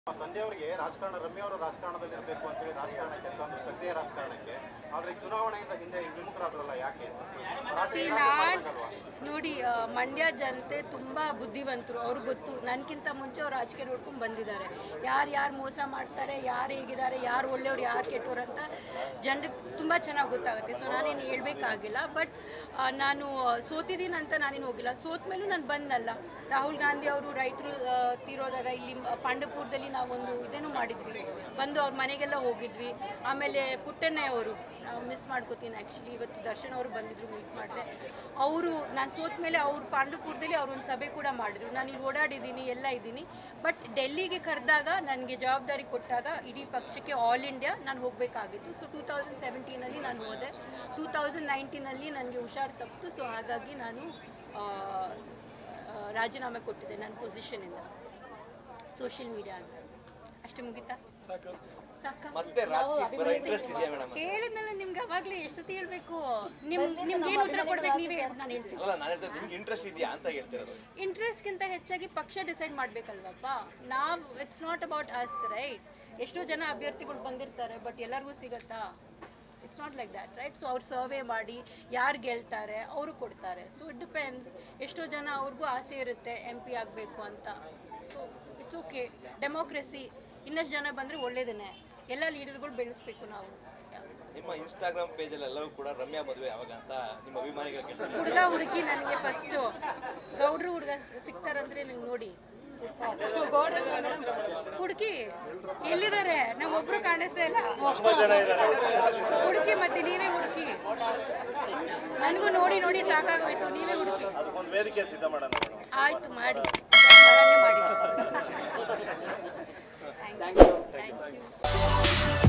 ತಂದೆಯವರಿಗೆ ರಾಜಕಾರಣ ರಮ್ಯ ಅವರು ರಾಜಕಾರಣದಲ್ಲಿ ಇರಬೇಕು ಅಂತೇಳಿ ರಾಜಕಾರಣಕ್ಕೆ ಅಂತ ಅಂದ್ರೆ ಸಕ್ರಿಯ ರಾಜಕಾರಣಕ್ಕೆ ಆದ್ರೆ ಚುನಾವಣೆಯಿಂದ ಹಿಂದೆ ವಿಮುಖರಾದ್ರಲ್ಲ ಯಾಕೆ ಸಿ ನಾನ್ ನೋಡಿ ಆ, ಮಂಡ್ಯ ಜನತೆ ತುಂಬ ಬುದ್ಧಿವಂತರು ಅವ್ರಿಗೆ ಗೊತ್ತು ನನಗಿಂತ ಮುಂಚೆ ಅವ್ರು ರಾಜಕೀಯ ನೋಡ್ಕೊಂಡು ಬಂದಿದ್ದಾರೆ ಯಾರು ಯಾರು ಮೋಸ ಮಾಡ್ತಾರೆ ಯಾರು ಹೇಗಿದ್ದಾರೆ ಯಾರು ಒಳ್ಳೆಯವ್ರು ಯಾರು ಕೆಟ್ಟವ್ರು ಅಂತ ಜನರಿಗೆ ತುಂಬ ಚೆನ್ನಾಗಿ ಗೊತ್ತಾಗುತ್ತೆ ಸೊ ನಾನೇನು ಹೇಳ್ಬೇಕಾಗಿಲ್ಲ ಬಟ್ ನಾನು ಸೋತಿದ್ದೀನಿ ಅಂತ ನಾನೇನು ಹೋಗಿಲ್ಲ ಸೋತ ಮೇಲೂ ನಾನು ಬಂದಲ್ಲ ರಾಹುಲ್ ಗಾಂಧಿ ಅವರು ರೈತರು ತೀರೋದಾಗ ಇಲ್ಲಿ ಪಾಂಡವಪುರದಲ್ಲಿ ನಾವೊಂದು ಇದೇನು ಮಾಡಿದ್ವಿ ಬಂದು ಅವ್ರ ಮನೆಗೆಲ್ಲ ಹೋಗಿದ್ವಿ ಆಮೇಲೆ ಪುಟ್ಟಣ್ಣೆ ಅವರು ಮಿಸ್ ಮಾಡ್ಕೋತೀನಿ ಆ್ಯಕ್ಚುಲಿ ಇವತ್ತು ದರ್ಶನ್ ಅವರು ಬಂದಿದ್ರು ಮೀಟ್ ಮಾಡಿದೆ ಅವರು ನಾನು ಸೋತ ಮೇಲೆ ಅವ್ರು ಪಾಂಡವಪುರದಲ್ಲಿ ಅವ್ರು ಒಂದು ಸಭೆ ಕೂಡ ಮಾಡಿದ್ರು ನಾನು ಇಲ್ಲಿ ಓಡಾಡಿದ್ದೀನಿ ಎಲ್ಲ ಇದ್ದೀನಿ ಬಟ್ ಡೆಲ್ಲಿಗೆ ಕರೆದಾಗ ನನಗೆ ಜವಾಬ್ದಾರಿ ಕೊಟ್ಟಾಗ ಇಡೀ ಪಕ್ಷಕ್ಕೆ ಆಲ್ ಇಂಡಿಯಾ ನಾನು ಹೋಗಬೇಕಾಗಿತ್ತು ಸೊ ಟೂ ತೌಸಂಡ್ ಸೆವೆಂಟೀನಲ್ಲಿ ನಾನು ಹೋದೆ ಟೂ ತೌಸಂಡ್ ನೈನ್ಟೀನಲ್ಲಿ ನನಗೆ ಹುಷಾರು ತಪ್ಪಿತು ಸೊ ಹಾಗಾಗಿ ನಾನು ಆ, ಆ, ರಾಜೀನಾಮೆ ಕೊಟ್ಟಿದ್ದೆ ನನ್ನ ಪೊಸಿಷನಿಂದ ಸೋಷಿಯಲ್ ಮೀಡಿಯಾ ಅಂತ ಅಷ್ಟೇ ಮುಗಿತಾ ಸಾಕಾ ಮತ್ತೆ ರಾಜಕೀಯಕ್ಕೆ ಬರೋ ಇಂಟ್ರೆಸ್ಟ್ ಇದೆಯಾ ಮೇಡಮ್ ಹೇಳಿದ್ನಲ್ಲ ನಿಮ್ಗೆ ಅವಾಗಲೇ ಎಷ್ಟು ಸತಿ ಹೇಳ್ಬೇಕು ನಿಮ್ ನಿಮ್ಗೆ ಏನು ಉತ್ತರ ಕೊಡ್ಬೇಕು ನೀವೇ ಹೇಳಿ, ನಾನು ಹೇಳ್ತೀನಿ ಅಲ್ಲ ನಾನು ಹೇಳ್ತಾ ನಿಮ್ಗೆ ಇಂಟ್ರೆಸ್ಟ್ ಇದೆಯಾ ಅಂತ ಹೇಳ್ತಿರೋದು ಇಂಟ್ರೆಸ್ಟ್ಗಿಂತ ಹೆಚ್ಚಾಗಿ ಪಕ್ಷ ಡಿಸೈಡ್ ಮಾಡಬೇಕಲ್ವಪ್ಪ ನಾವು it's not about us right ಎಷ್ಟೋ ಜನ ಅಭ್ಯರ್ಥಿಗಳು ಬಂದಿರ್ತಾರೆ ಬಟ್ ಎಲ್ಲರಿಗೂ ಸಿಗತ್ತಾ it's not like that right so ಅವ್ರು ಸರ್ವೆ ಮಾಡಿ ಯಾರು ಗೆಲ್ತಾರೆ ಅವರು ಕೊಡ್ತಾರೆ ಸೊ ಇಟ್ ಡಿಪೆಂಡ್ಸ್ ಎಷ್ಟೋ ಜನ ಅವ್ರಿಗೂ ಆಸೆ ಇರುತ್ತೆ ಎಂ ಪಿ ಆಗಬೇಕು ಅಂತ ಸೊ ಇಟ್ಸ್ ಓಕೆ ಡೆಮೋಕ್ರೆಸಿ ಇನ್ನಷ್ಟು ಜನ ಬಂದರೆ ಒಳ್ಳೇದನ್ನೇ ಎಲ್ಲ ಲೀಡರ್ಗಳು ಬೆಳೆಸ್ಬೇಕು ನಾವು Yeah. ನಿಮ್ಮ ಇನ್ಸ್ಟಾಗ್ರಾಮ್ ಪೇಜಲ್ಲಿ ಎಲ್ಲವೂ ಕೂಡ ರಮ್ಯಾ ಮದುವೆ ಯಾವಾಗ ಅಂತ ನಿಮ್ಮ ಅಭಿಮಾನಿಗಳು ಕೇಳ್ತಾರೆ ಹುಡುಗ ಹುಡುಗಿ ನನಗೆ ಫಸ್ಟು ಗೌಡ್ರು ಹುಡುಗ ಸಿಗ್ತಾರಂದ್ರೆ ನಂಗೆ ನೋಡಿ ಹುಡುಗಿ ಎಲ್ಲಿದ್ದಾರೆ ನಾವು ಒಬ್ರು ಕಾಣಿಸ್ತಾ ಇಲ್ಲ ಹುಡುಕಿ ಮತ್ತೆ ನೀವೇ ಹುಡುಕಿ ನನಗೂ ನೋಡಿ ನೋಡಿ ಸಾಕಾಗೋಯ್ತು ನೀವೇ ಹುಡುಕಿ ಅದಕ್ಕೊಂದು ವೇದಿಕೆ ಸಿದ್ಧ ಮಾಡೋಣ ಆಯ್ತು ಮಾಡಿ ಬರನೇ ಮಾಡಿ ಥ್ಯಾಂಕ್ ಯು